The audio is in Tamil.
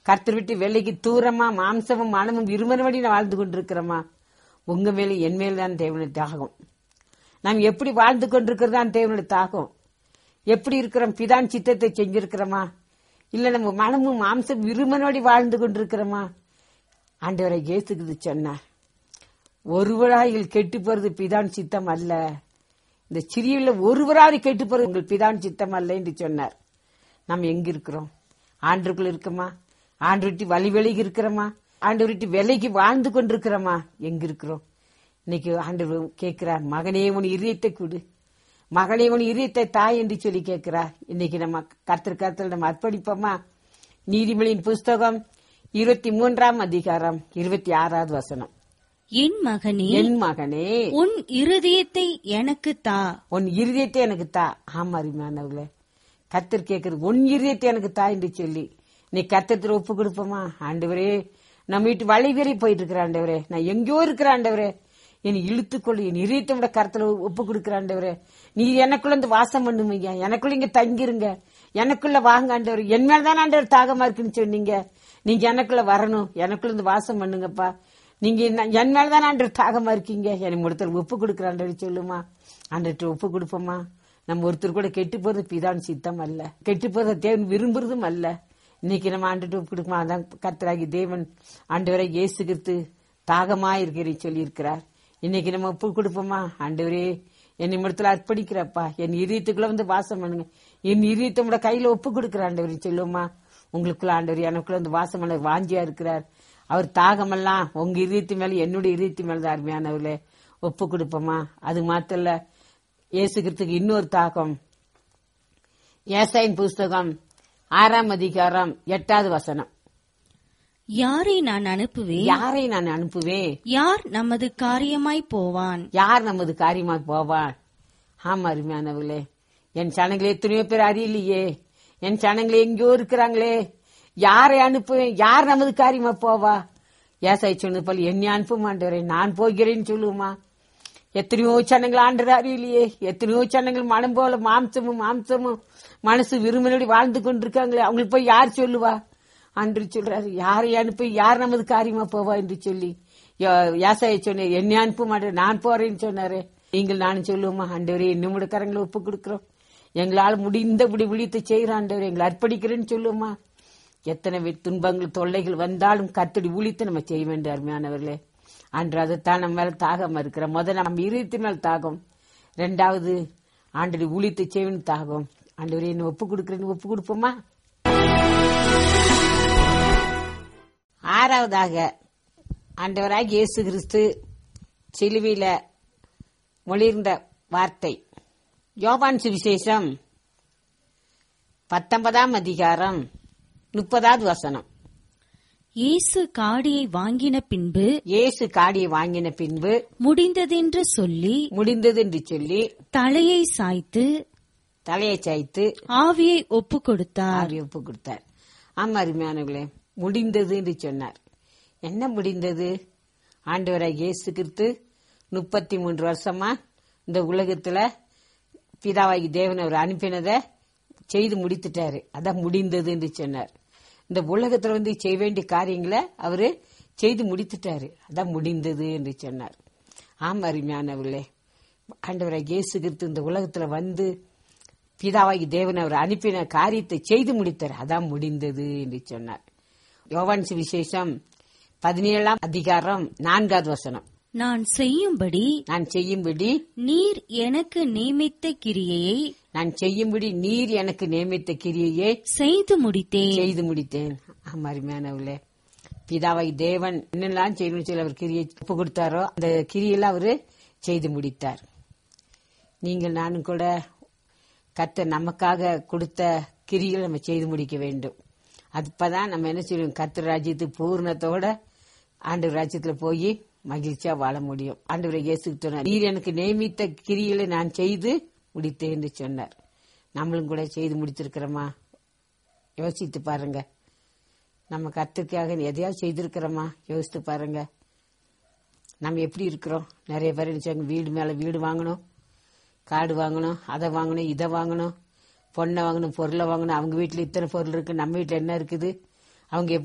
கர்த்தர் விட்டு வெள்ளைக்கு தூரமா மாம்சமும் மனமும் இருமனபடி நான் வாழ்ந்து கொண்டிருக்கிறோமா உங்க மேல என் மேல தான் தேவனுடைய தாகம் நாம் எப்படி வாழ்ந்து கொண்டிருக்கிறது தான் தேவனுடைய தாகம் எப்படி இருக்கிறோம் பிதான் சித்தத்தை செஞ்சிருக்கிறோமா இல்ல நம்ம மனமும் மாம்சம் இருமனோடி வாழ்ந்து கொண்டிருக்கிறோமா ஆண்டவரை இயேசுக்குது சொன்னார் ஒருவராயில் கெட்டு போறது பிதான் சித்தம் அல்ல இந்த சிறியுள்ள ஒருவராவது கெட்டு போறது உங்கள் பிதான் சித்தம் அல்ல என்று சொன்னார் நாம் எங்க இருக்கிறோம் ஆண்டுக்குள்ள இருக்கோமா ஆண்டு விட்டு வழி விலகி இருக்கிறோமா ஆண்டு விட்டு விலைக்கு வாழ்ந்து கொண்டிருக்கிறோமா எங்க இருக்கிறோம் இன்னைக்கு ஆண்டு கேட்கிறார் மகனே உன் இதயத்தை கொடு மகனே உன் இதயத்தை தாய் என்று சொல்லி கேட்கிறார் இன்னைக்கு நம்ம கர்த்தர் கர்த்தர் நம்ம அர்ப்பணிப்போமா நீதிமொழியின் புஸ்தகம் இருபத்தி மூன்றாம் அதிகாரம் இருபத்தி ஆறாவது வசனம் என் மகனே என் மகனே உன் இருதயத்தை எனக்கு தா உன் இருதயத்தை எனக்கு தா ஆமா அருமையானவர்களே கத்தர் கேட்கறது உன் இருதயத்தை எனக்கு தா என்று சொல்லி நீ கத்தத்துல ஒப்பு கொடுப்போமா ஆண்டவரே நம்ம வீட்டு வழிவேறி போயிட்டு இருக்கிற ஆண்டவரே நான் எங்கேயோ இருக்கிற ஆண்டவரே என்னை இழுத்துக்கொள்ளு என் இதயத்தை விட கருத்துல ஒப்பு கொடுக்கிற ஆண்டவரே நீ எனக்குள்ள வந்து வாசம் பண்ணுவீங்க எனக்குள்ள இங்க தங்கிருங்க எனக்குள்ள வாங்க ஆண்டவர் என் மேலதான் ஆண்டவர் தாகமா இருக்குன்னு சொன்னீங்க நீங்க எனக்குள்ள வரணும் எனக்குள்ள இருந்து வாசம் பண்ணுங்கப்பா நீங்க என்ன- என் மேலதான் ஆண்டவர் தாகமா இருக்கீங்க எனக்கு ஒருத்தர் ஒப்பு கொடுக்குற ஆண்டவர் சொல்லுமா ஆண்டவர்கிட்ட ஒப்பு கொடுப்போமா நம்ம ஒருத்தர் கூட கெட்டு போறது பிதான் சித்தம் அல்ல கெட்டு போறத தேவன் விரும்புறதும் அல்ல இன்னைக்கு நம்ம ஆண்டுட்டு ஒப்பு கொடுக்குமா அதான் கர்த்தராகி தேவன் ஆண்டவரை இயேசுகித்து தாகமா இருக்கிறேன் சொல்லி இருக்கிறார் இன்னைக்கு நம்ம ஒப்பு கொடுப்போமா ஆண்டவரே என் இடத்துல அர்ப்பணிக்கிறப்பா என் இதயத்துக்குள்ள வந்து வாசம் பண்ணுங்க என் இதயத்தை உங்களோட கையில ஒப்பு கொடுக்குற ஆண்டவரே சொல்லுமா உங்களுக்குள்ள ஆண்டவர் எனக்குள்ள வந்து வாசம் பண்ண வாஞ்சியா இருக்கிறார் அவர் தாகமெல்லாம் உங்க இதயத்து மேல என்னுடைய இதயத்து மேல தான் அருமையானவர்களே ஒப்பு கொடுப்போமா அது மாத்திரம் இல்ல இயேசுகிறதுக்கு இன்னொரு தாகம் ஏசாயின் புஸ்தகம் ஆறாம் அதிகாரம் எட்டாவது வசனம் யாரை நான் அனுப்புவேன் யாரை நான் அனுப்புவேன் யார் நமது காரியமாய் போவான் யார் நமது காரியமா போவான் ஆமா அருமையானவர்களே என் சனங்களே எத்தனையோ பேர் அறியலையே என் சனங்களே எங்கேயோ இருக்கிறாங்களே யாரை அனுப்புவேன் யார் நமது காரியமா போவா ஏசாய் சொன்னது போல என்னை அனுப்ப மாட்டவரே நான் போகிறேன்னு சொல்லுவோமா எத்தனையோ சனங்கள் ஆண்டர் அறியலையே எத்தனையோ சனங்கள் மனம் போல மாம்சமும் மாம்சமும் மனசு விரும்பினபடி வாழ்ந்து கொண்டிருக்காங்களே அவங்களுக்கு போய் யார் சொல்லுவா அன்று சொல்றாரு யாரை அனுப்பி யார் நமது காரியமா போவா என்று சொல்லி யாசாய சொன்ன என்னை அனுப்ப மாட்டேன் நான் போறேன்னு சொன்னாரு நீங்கள் நானும் சொல்லுவோமா ஆண்டவரே இன்னும் கரங்களை ஒப்பு கொடுக்கிறோம் எங்களால் முடிந்தபடி விழித்து செய்கிற ஆண்டவரே எங்களை அர்ப்பணிக்கிறேன்னு சொல்லுவோமா எத்தனை வி- துன்பங்கள் தொல்லைகள் வந்தாலும் கத்தடி ஊழித்து நம்ம செய்ய வேண்டும் அருமையானவர்களே அன்று அதைத்தான் நம்ம மேல தாகம் இருக்கிற முதல்ல நம்ம இருபத்தி மேல் தாகம் ரெண்டாவது ஆண்டடி ஊழித்து செய்வன் தாகம் ஆண்டவரே என்ன ஒப்பு கொடுக்குறேன்னு ஒப்பு கொடுப்போமா ஆறாவதாக ஆண்டவராக இயேசு கிறிஸ்து சிலுவையில மொழிர்ந்த வார்த்தை யோவான் சுவிசேஷம் பத்தொன்பதாம் அதிகாரம் முப்பதாவது வசனம் இயேசு காடியை வாங்கின பின்பு இயேசு காடியை வாங்கின பின்பு முடிந்ததென்று சொல்லி முடிந்தது என்று சொல்லி தலையை சாய்த்து தலையை சாய்த்து ஆவியை ஒப்பு கொடுத்தார் ஆவி ஒப்பு கொடுத்தார் ஆமா அருமையானவர்களே முடிந்தது என்று சொன்னார் என்ன முடிந்தது ஆண்டவராய் இயேசு கிறிஸ்து முப்பத்தி மூன்று வருஷமா இந்த உலகத்துல பிதாவாகி தேவன் அவர் அனுப்பினதை செய்து முடித்துட்டாரு அதான் முடிந்தது என்று சொன்னார் இந்த உலகத்துல வந்து செய்ய வேண்டிய காரியங்களை அவரு செய்து முடித்துட்டாரு அதான் முடிந்தது என்று சொன்னார் ஆமா அருமையானவர்களே ஆண்டவராய் இயேசு கிறிஸ்து இந்த உலகத்துல வந்து பிதாவாகி தேவன் அவர் அனுப்பின காரியத்தை செய்து முடித்தார் அதான் முடிந்தது என்று சொன்னார் யோவான் சுவிசேஷம் பதினேழாம் அதிகாரம் நான்காவது வசனம் நான் செய்யும்படி நான் செய்யும்படி நீர் எனக்கு நியமித்த கிரியையை நான் செய்யும்படி நீர் எனக்கு நியமித்த கிரியையே செய்து முடித்தேன் செய்து முடித்தேன் ஆமா அருமையானவர்களே பிதாவை தேவன் என்னெல்லாம் செய்யணும்னு சொல்லி அவர் கிரியை ஒப்பு கொடுத்தாரோ அந்த கிரியெல்லாம் அவரு செய்து முடித்தார் நீங்கள் நானும் கூட கத்த நமக்காக கொடுத்த கிரிகளை நம்ம செய்து முடிக்க வேண்டும் அப்பதான் நம்ம என்ன செய்வோம் கர்த்தர் ராஜ்யத்துக்கு பூர்ணத்தோட ஆண்டு ராஜ்யத்துல போய் மகிழ்ச்சியா வாழ முடியும் ஆண்டவரை இயேசு சொன்னார் நீர் எனக்கு நியமித்த கிரிகளை நான் செய்து முடித்தேன் என்று சொன்னார் நம்மளும் கூட செய்து முடித்திருக்கிறோமா யோசித்து பாருங்க நம்ம கத்துக்காக எதையாவது செய்திருக்கிறோமா யோசித்து பாருங்க நம்ம எப்படி இருக்கிறோம் நிறைய பேர் நினைச்சாங்க வீடு மேல வீடு வாங்கணும் காடு வாங்கணும் அதை வாங்கணும் இதை வாங்கணும் பொண்ணை வாங்கணும் பொருளை வாங்கணும் அவங்க வீட்டுல இத்தனை பொருள் இருக்கு நம்ம வீட்டுல என்ன இருக்குது அவங்க